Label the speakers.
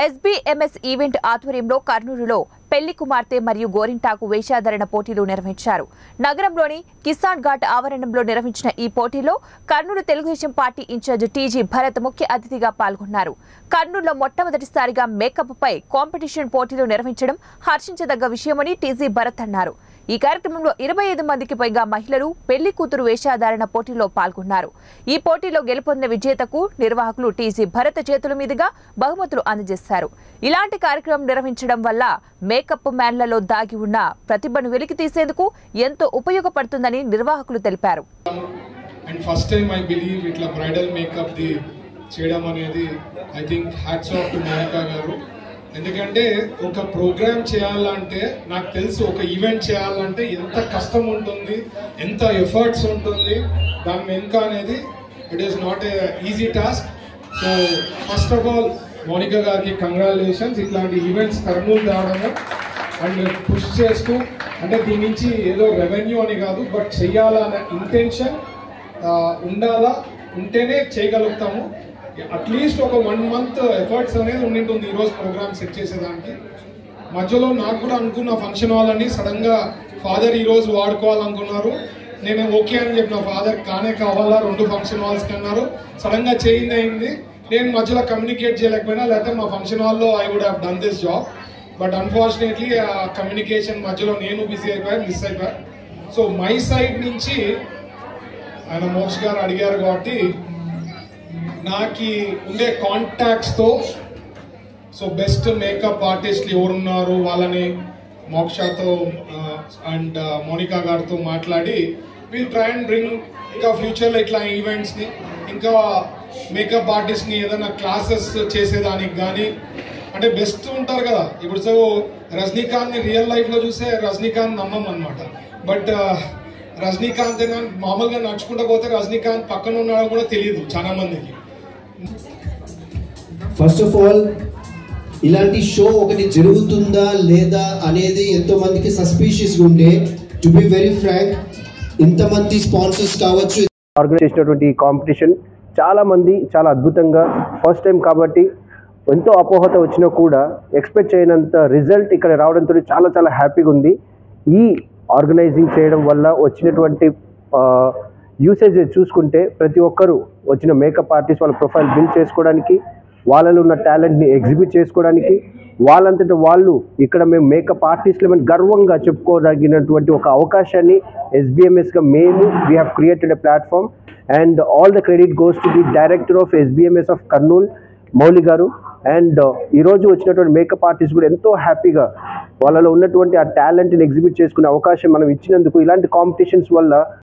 Speaker 1: ఎస్బీఎంఎస్ event ఆధ్వర్యంలో కర్నూలులో పెళ్లి కుమార్తె మరియు గోరింటాకు వేషాధరణ పోటీలు నిర్వహించారు నగరంలోని కిసాన్ ఘాట్ ఆవరణంలో నిర్వహించిన ఈ పోటీలో కర్నూలు తెలుగుదేశం పార్టీ ఇన్ఛార్జ్ టీజీ భరత్ ముఖ్య అతిథిగా పాల్గొన్నారు కర్నూలులో మొట్టమొదటిసారిగా మేకప్ పై కాంపిటీషన్ పోటీలు నిర్వహించడం హర్షించదగ్గ విషయమని టీజీ భరత్ అన్నారు ఈ కార్యక్రమంలో ఇరవై ఐదు మందికి పైగా మహిళలు పెళ్లి కూతురు వేషాధారణ పోటీలో పాల్గొన్నారు ఈ పోటీలో గెలుపొందిన విజేతకు నిర్వాహకులు టీజీ భరత్ చేతుల మీదుగా బహుమతులు అందజేశారు ఇలాంటి కార్యక్రమం నిర్వహించడం వల్ల మేకప్ మ్యాన్లలో దాగి ఉన్న ప్రతిభను వెలికి తీసేందుకు ఎంతో ఉపయోగపడుతుందని నిర్వాహకులు తెలిపారు
Speaker 2: and first time I believe ఇట్లా బ్రైడల్ మేకప్ ది చేయడం అనేది I think hats off to Monica garu ఎందుకంటే ఒక ప్రోగ్రామ్ చేయాలంటే నాకు తెలుసు ఒక ఈవెంట్ చేయాలంటే ఎంత కష్టం ఉంటుంది ఎంత ఎఫర్ట్స్ ఉంటుంది దాని వెనుక అనేది it is not a easy task so first of all Monica గారికి కంగ్రాచులేషన్స్ ఇట్లాంటి ఈవెంట్స్ కర్నూలు తేవడము అండ్ పుష్ చేస్తూ అంటే దీని నుంచి ఏదో రెవెన్యూ అని కాదు బట్ చెయ్యాలన్న ఇంటెన్షన్ ఉండాలా ఉంటేనే చేయగలుగుతాము అట్లీస్ట్ ఒక వన్ మంత్ ఎఫర్ట్స్ అనేది ఉండింటుంది ఈరోజు ప్రోగ్రామ్ సెట్ చేసేదానికి మధ్యలో నాకు కూడా అనుకున్న ఫంక్షన్ హాల్ అని సడన్ గా ఫాదర్ ఈ రోజు వాడుకోవాలనుకున్నారు నేను ఓకే అని చెప్పిన ఫాదర్ కానే కావాలా రెండు ఫంక్షన్ హాల్స్ అన్నారు సడన్ గా చేంజ్ అయింది నేను మధ్యలో కమ్యూనికేట్ చేయలేకపోయినా లేకపోతే మా ఫంక్షన్ హాల్లో I would have done this job but unfortunately ఆ కమ్యూనికేషన్ మధ్యలో నేను బిజీ అయిపోయాను మిస్ అయిపోయాను సో మై సైడ్ నుంచి ఆయన మోక్ష గారు అడిగారు కాబట్టి నాకు ఉండే కాంటాక్ట్స్తో సో బెస్ట్ మేకప్ ఆర్టిస్ట్లు ఎవరున్నారు వాళ్ళని మోక్షతో అండ్ మోనికా గారితో మాట్లాడి విల్ ట్రై అండ్ బ్రింగ్ ఇంకా ఫ్యూచర్లో ఇట్లా ఈవెంట్స్ని ఇంకా మేకప్ ఆర్టిస్ట్ని ఏదైనా క్లాసెస్ చేసేదానికి కానీ అంటే బెస్ట్ ఉంటారు కదా ఇప్పుడు సో రజనీకాంత్ని రియల్ లైఫ్లో చూస్తే రజనీకాంత్ నమ్మం అనమాట బట్ రజనీకాంత్ ఏదో మామూలుగా నడుచుకుంటూ పోతే రజనీకాంత్ పక్కన ఉన్నాడో కూడా తెలియదు చాలా మందికి
Speaker 3: ఫస్ట్ ఆఫ్ ఆల్ ఇలాంటి షో ఒకటి జరుగుతుందా లేదా అనేది ఎంతో మందికి సస్పీషియస్ ఉండే టు బి వెరీ ఫ్రాంక్ ఇంతమంది స్పాన్సర్స్ కావచ్చు
Speaker 4: ఆర్గనైజ్ చేసినటువంటి ఈ కాంపిటీషన్ చాలా మంది చాలా అద్భుతంగా ఫస్ట్ టైం కాబట్టి ఎంతో అపోహత వచ్చినా కూడా ఎక్స్పెక్ట్ చేయనంత రిజల్ట్ ఇక్కడ రావడంతో చాలా చాలా హ్యాపీగా ఉంది ఈ ఆర్గనైజింగ్ చేయడం వల్ల వచ్చినటువంటి యూసేజ్ చూసుకుంటే ప్రతి ఒక్కరు వచ్చిన మేకప్ ఆర్టిస్ట్ వాళ్ళ ప్రొఫైల్ బిల్డ్ చేసుకోవడానికి వాళ్ళలో ఉన్న టాలెంట్ని ఎగ్జిబిట్ చేసుకోవడానికి వాళ్ళంతట వాళ్ళు ఇక్కడ మేము మేకప్ ఆర్టిస్టులమని గర్వంగా చెప్పుకోదగినటువంటి ఒక అవకాశాన్ని ఎస్బిఎంఎస్గా మేము we have created a platform and all the credit goes to the director of SBMS of Kurnool Mouli garu and ఈరోజు వచ్చినటువంటి మేకప్ ఆర్టిస్ట్ కూడా ఎంతో హ్యాపీగా వాళ్ళలో ఉన్నటువంటి ఆ టాలెంట్ని ఎగ్జిబిట్ చేసుకునే అవకాశం మనం ఇచ్చినందుకు ఇలాంటి కాంపిటీషన్స్ వల్ల